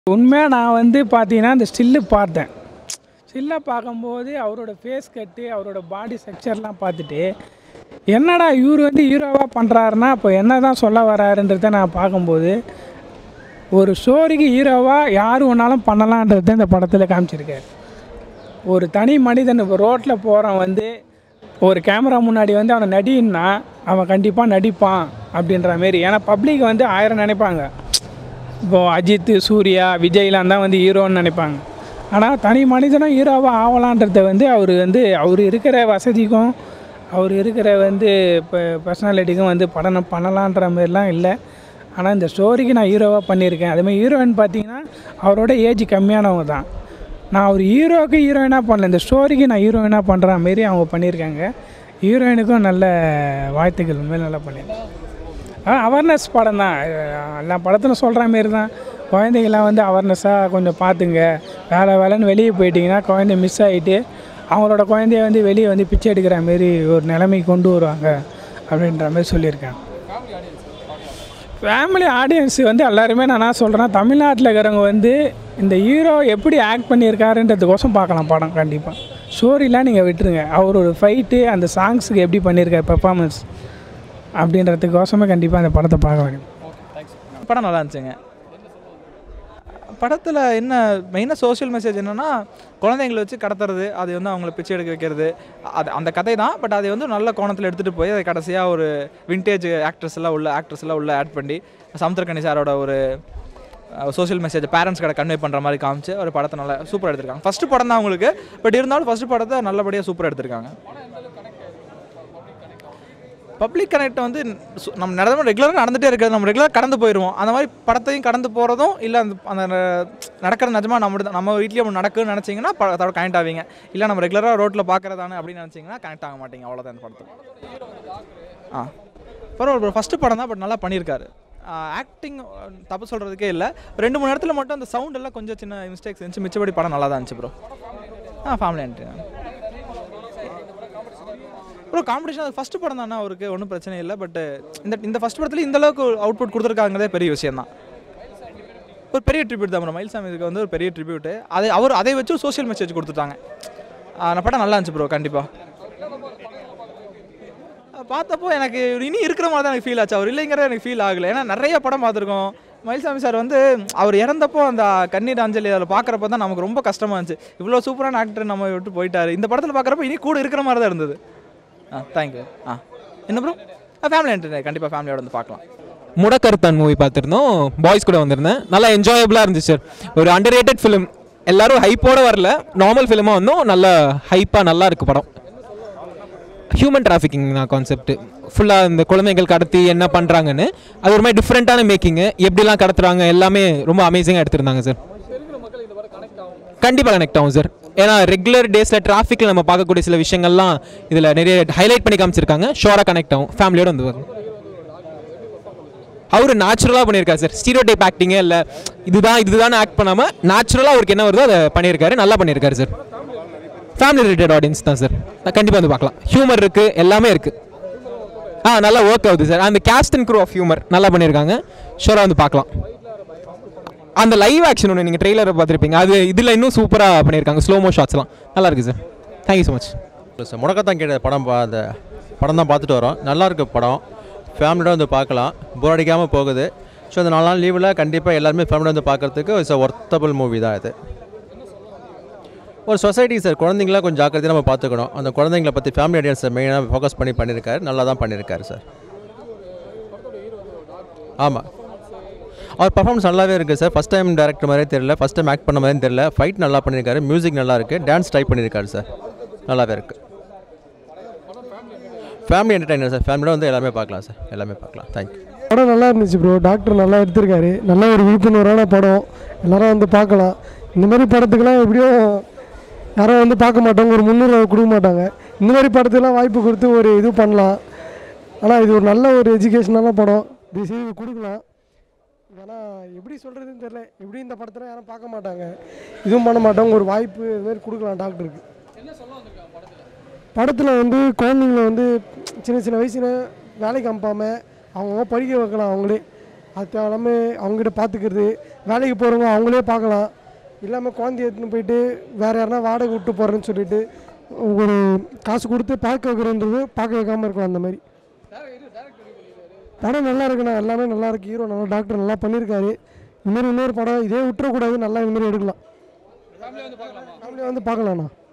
உண்மையாக நான் வந்து பார்த்தீங்கன்னா இந்த ஸ்டில்லு பார்த்தேன் ஸ்டில்லை பார்க்கும்போது அவரோட ஃபேஸ் கட்டு அவரோட பாடி ஸ்ட்ரக்சர்லாம் பார்த்துட்டு என்னடா இவர் வந்து ஹீரோவாக பண்ணுறாருன்னா அப்போ என்ன தான் சொல்ல வராருன்றதை நான் பார்க்கும்போது ஒரு ஸ்டோரிக்கு ஹீரோவாக யார் வேணாலும் பண்ணலான்றதை இந்த படத்தில் காமிச்சிருக்காரு ஒரு தனி மனிதன் இப்போ ரோட்டில் போகிறவன் வந்து ஒரு கேமரா முன்னாடி வந்து அவனை நடின்னா அவன் கண்டிப்பாக நடிப்பான் அப்படின்ற மாரி ஏன்னா பப்ளிக் வந்து ஆயிரம் நினைப்பாங்க இப்போது அஜித் சூர்யா விஜய்லாம் தான் வந்து ஹீரோன்னு நினைப்பாங்க ஆனால் தனி மனிதனும் ஹீரோவாக ஆகலான்றத வந்து அவர் வந்து அவர் இருக்கிற வசதிக்கும் அவர் இருக்கிற வந்து இப்போ பர்சனாலிட்டிக்கும் வந்து படம் பண்ணலான்ற மாதிரிலாம் இல்லை ஆனால் இந்த ஸ்டோரிக்கு நான் ஹீரோவாக பண்ணியிருக்கேன் அதேமாதிரி ஹீரோயின் பார்த்தீங்கன்னா அவரோட ஏஜ் கம்மியானவங்க தான் நான் ஒரு ஹீரோவுக்கு ஹீரோயினாக பண்ணல இந்த ஸ்டோரிக்கு நான் ஹீரோயினாக பண்ணுற மாரி அவங்க பண்ணியிருக்காங்க ஹீரோயினுக்கும் நல்ல வாழ்த்துக்கள் உண்மையில நல்லா பண்ணியிருக்கேன் ஆ அவேர்னஸ் படம் தான் எல்லா படத்திலும் சொல்கிற மாரி தான் குழந்தைங்களாம் வந்து அவேர்னஸாக கொஞ்சம் பார்த்துங்க வேலை வேலைன்னு வெளியே போயிட்டிங்கன்னா குழந்தை மிஸ் ஆகிட்டு அவங்களோட குழந்தைய வந்து வெளியே வந்து பிச்சை எடுக்கிற மாரி ஒரு நிலைமைக்கு கொண்டு வருவாங்க அப்படின்ற மாதிரி சொல்லியிருக்கேன் ஃபேமிலி ஆடியன்ஸ் வந்து எல்லாருமே நான் என்ன சொல்கிறேன் தமிழ்நாட்டில் இருக்கிறவங்க வந்து இந்த ஹீரோ எப்படி ஆக்ட் பண்ணியிருக்காருன்றதுக்கோசம் பார்க்கலாம் படம் கண்டிப்பாக ஸ்டோரிலாம் நீங்கள் விட்டுருங்க அவரோட ஃபைட்டு அந்த சாங்ஸுக்கு எப்படி பண்ணியிருக்காரு பெர்ஃபார்மன்ஸ் அப்படின்றதுக்கோசமே கண்டிப்பாக அந்த படத்தை பார்க்க வேண்டும் படம் நல்லா இருந்துச்சுங்க படத்தில் என்ன மெயினாக சோஷியல் மெசேஜ் என்னென்னா குழந்தைங்களை வச்சு கடத்துறது அது வந்து அவங்கள பிச்சை எடுக்க வைக்கிறது அது அந்த கதை தான் பட் அதை வந்து நல்ல கோணத்தில் எடுத்துகிட்டு போய் அதை கடைசியாக ஒரு விண்டேஜ் ஆக்ட்ரஸ் எல்லாம் உள்ள ஆக்ட்ரஸ் எல்லாம் உள்ள ஆட் பண்ணி சமுத்திரக்கணி சாரோட ஒரு சோஷியல் மெசேஜ் பேரண்ட்ஸ் கடை கன்வே பண்ணுற மாதிரி காமிச்சு ஒரு படத்தை நல்லா சூப்பராக எடுத்திருக்காங்க ஃபஸ்ட்டு படம் தான் அவங்களுக்கு பட் இருந்தாலும் ஃபஸ்ட்டு படத்தை நல்லபடியாக சூப்பராக எடுத்திருக்காங்க பப்ளிக் கனெக்ட் வந்து சு- நம்ம நடந்து ரெகுலராக நடந்துகிட்டே இருக்கிறது நம்ம ரெகுலராக கடந்து போயிடுவோம் அந்த மாதிரி படத்தையும் கடந்து போகிறதும் இல்லை அந்த அந்த நடக்கிறது நிஜமா நம்ம நம்ம வீட்லேயும் ஒன்று நடக்குன்னு நினச்சிங்கன்னா படத்தோட கனெக்ட் ஆவீங்க இல்லை நம்ம ரெகுலராக ரோட்டில் பார்க்குறதானே அப்படின்னு நினச்சிங்கன்னா கனெக்ட் ஆக மாட்டீங்க அவ்வளோதான் இந்த படத்துக்கு ஆ பரவாயில்ல ஃபஸ்ட்டு படம் தான் பட் நல்லா பண்ணியிருக்காரு ஆக்டிங் தப்பு சொல்கிறதுக்கே இல்லை ரெண்டு மூணு இடத்துல மட்டும் அந்த சவுண்ட் எல்லாம் கொஞ்சம் சின்ன மிஸ்டேக்ஸ் இருந்துச்சு மிச்சபடி படம் நல்லா தான் இருந்துச்சு ப்ரோ ஆ ஃபேமிலி என்ட்ரி ப்ரோ காம்படிஷன் அது ஃபஸ்ட்டு படம் தானே அவருக்கு ஒன்றும் பிரச்சனை இல்லை பட் இந்த இந்த ஃபஸ்ட் படத்தில் இந்த அளவுக்கு அவுட்புட் கொடுத்துருக்காங்கிறதே பெரிய விஷயம் தான் ஒரு பெரிய ட்ரிபியூட் தான் ப்ரோ மயில்சாமி இதுக்கு வந்து ஒரு பெரிய ட்ரிபியூட்டு அதை அவர் அதை வச்சு ஒரு சோஷியல் மெசேஜ் கொடுத்துட்டாங்க அந்த படம் நல்லா இருந்துச்சு ப்ரோ கண்டிப்பாக பார்த்தப்போ எனக்கு இனி இருக்கிற மாதிரி தான் எனக்கு ஃபீல் ஆச்சு அவர் இல்லைங்கிற எனக்கு ஃபீல் ஆகலை ஏன்னா நிறைய படம் பார்த்துருக்கோம் மயில்சாமி சார் வந்து அவர் இறந்தப்போ அந்த கண்ணீர் அஞ்சலி அதில் பார்க்குறப்ப தான் நமக்கு ரொம்ப கஷ்டமாக இருந்துச்சு இவ்வளோ சூப்பரான ஆக்டர் நம்ம விட்டு போயிட்டாரு இந்த படத்தில் பார்க்குறப்ப இனி கூட இருக்கிற மாதிரி தான் இருந்தது ஆ தேங்க்யூ ஆ என்ன ப்ரோ ஃபேமிலி என்டர்டைன் கண்டிப்பாக ஃபேமிலியோட வந்து பார்க்கலாம் முடக்கருத்தான் மூவி பார்த்துருந்தோம் பாய்ஸ் கூட வந்திருந்தேன் நல்லா என்ஜாயபுளாக இருந்துச்சு சார் ஒரு அண்டர் ரேட்டட் ஃபிலிம் எல்லாரும் ஹைப்போட வரல நார்மல் ஃபிலிமாக வந்தோம் நல்லா ஹைப்பாக நல்லா இருக்கு படம் ஹியூமன் டிராஃபிக்கிங் தான் கான்செப்ட் ஃபுல்லாக இந்த குழந்தைகள் கடத்தி என்ன பண்ணுறாங்கன்னு அது ஒரு மாதிரி டிஃப்ரெண்ட்டான மேக்கிங்கு எப்படிலாம் கடத்துறாங்க எல்லாமே ரொம்ப அமேசிங்காக எடுத்திருந்தாங்க சார் கண்டிப்பாக கனெக்ட் ஆகும் சார் ஏன்னா ரெகுலர் டேஸில் டிராஃபிக்கில் நம்ம பார்க்கக்கூடிய சில விஷயங்கள்லாம் இதில் நிறைய ஹைலைட் பண்ணி காமிச்சிருக்காங்க ஷோராக கனெக்ட் ஆகும் ஃபேமிலியோட வந்து பாருங்க. அவர் நேச்சுரலாக பண்ணியிருக்காரு சார் ஸ்டீரியோ டைப் ஆக்டிங்கே இல்லை இதுதான் இதுதான் ஆக்ட் பண்ணாமல் நேச்சுரலாக அவருக்கு என்ன வருதோ அதை பண்ணியிருக்காரு நல்லா பண்ணியிருக்காரு சார் ஃபேமிலி ரிலேட்டட் ஆடியன்ஸ் தான் சார் கண்டிப்பாக வந்து பார்க்கலாம் ஹியூமர் இருக்குது எல்லாமே இருக்குது ஆ நல்லா ஒர்க் ஆகுது சார் அந்த cast and crew of humour நல்லா பண்ணியிருக்காங்க ஷோராக வந்து பார்க்கலாம் அந்த லைவ் ஆக்ஷன் ஒன்று நீங்கள் ட்ரெய்லரை பார்த்துருப்பீங்க அது இதில் இன்னும் சூப்பராக பண்ணியிருக்காங்க ஸ்லோமோ ஷாட்ஸ்லாம் நல்லா இருக்குது சார் தேங்க்யூ ஸோ மச் இல்லை சார் முடக்கத்தான் கேட்ட படம் பா அந்த படம் தான் பார்த்துட்டு வரோம் நல்லா இருக்கு படம் ஃபேமிலியோட வந்து பார்க்கலாம் போர் அடிக்காமல் போகுது ஸோ இந்த நாலு நாள் லீவில் கண்டிப்பாக எல்லாருமே ஃபேமிலியோட வந்து பார்க்கறதுக்கு இட்ஸ் ஒர்த்தபிள் மூவி தான் இது ஒரு சொசைட்டி சார் குழந்தைங்களாம் கொஞ்சம் ஜாக்கிரதையாக நம்ம பார்த்துக்கணும் அந்த குழந்தைங்கள பற்றி ஃபேமிலி ஆடியன்ஸை மெயினாக ஃபோக்கஸ் பண்ணி பண்ணியிருக்காரு நல்லா தான் பண்ணியிருக்காரு சார் ஆமாம் அவர் பர்ஃபார்மன்ஸ் நல்லாவே இருக்குது சார் ஃபஸ்ட் டைம் டேரக்டர் மாதிரியே தெரியல ஃபஸ்ட் டைம் ஆக்ட் பண்ண மாதிரியும் தெரியல ஃபைட் நல்லா பண்ணியிருக்காரு மியூசிக் நல்லா இருக்குது டான்ஸ் ட்ரை பண்ணியிருக்காரு சார் நல்லாவே இருக்குது ஃபேமிலி என்டர்டைனர் சார் ஃபேமிலியோட வந்து எல்லாமே பார்க்கலாம் சார் எல்லாமே பார்க்கலாம் தேங்க்யூ படம் நல்லா இருந்துச்சு ப்ரோ டாக்டர் நல்லா எடுத்திருக்காரு நல்ல ஒரு விழிப்புணர்வான படம் எல்லாரும் வந்து பார்க்கலாம் இந்த மாதிரி படத்துக்கெல்லாம் எப்படியும் யாரும் வந்து பார்க்க மாட்டாங்க ஒரு முன்னுரிமை கொடுக்க மாட்டாங்க இந்த மாதிரி படத்துக்கெல்லாம் வாய்ப்பு கொடுத்து ஒரு இது பண்ணலாம் ஆனால் இது ஒரு நல்ல ஒரு எஜுகேஷனான படம் இது செய்து கொடுக்கலாம் ஆனால் எப்படி சொல்கிறதுன்னு தெரியல எப்படி இந்த படத்தில் யாரும் பார்க்க மாட்டாங்க இதுவும் பண்ண மாட்டாங்க ஒரு வாய்ப்பு இது மாதிரி கொடுக்கலாம் டாக்டருக்கு படத்தில் வந்து குழந்தைங்கள வந்து சின்ன சின்ன வயசுல வேலைக்கு அனுப்பாமல் அவங்கவுங்க படிக்க வைக்கலாம் அவங்களே அது தேவையில்லாமல் அவங்ககிட்ட பார்த்துக்கிறது வேலைக்கு போகிறவங்க அவங்களே பார்க்கலாம் இல்லாமல் குழந்தைய எடுத்துன்னு போயிட்டு வேறு யாருனா வாடகை விட்டு போகிறேன்னு சொல்லிட்டு ஒரு காசு கொடுத்து பார்க்க வைக்கிறன்றது பார்க்க வைக்காமல் இருக்கும் அந்த மாதிரி படம் நல்லா இருக்குண்ணா எல்லாமே நல்லா இருக்கு ஹீரோ நல்லா டாக்டர் நல்லா பண்ணியிருக்காரு இதுமாரி இன்னொரு படம் இதே விட்டுறக்கூடாது நல்லா இதுமாரி எடுக்கலாம் ஃபேமிலியாக வந்து பார்க்கலாம்ண்ணா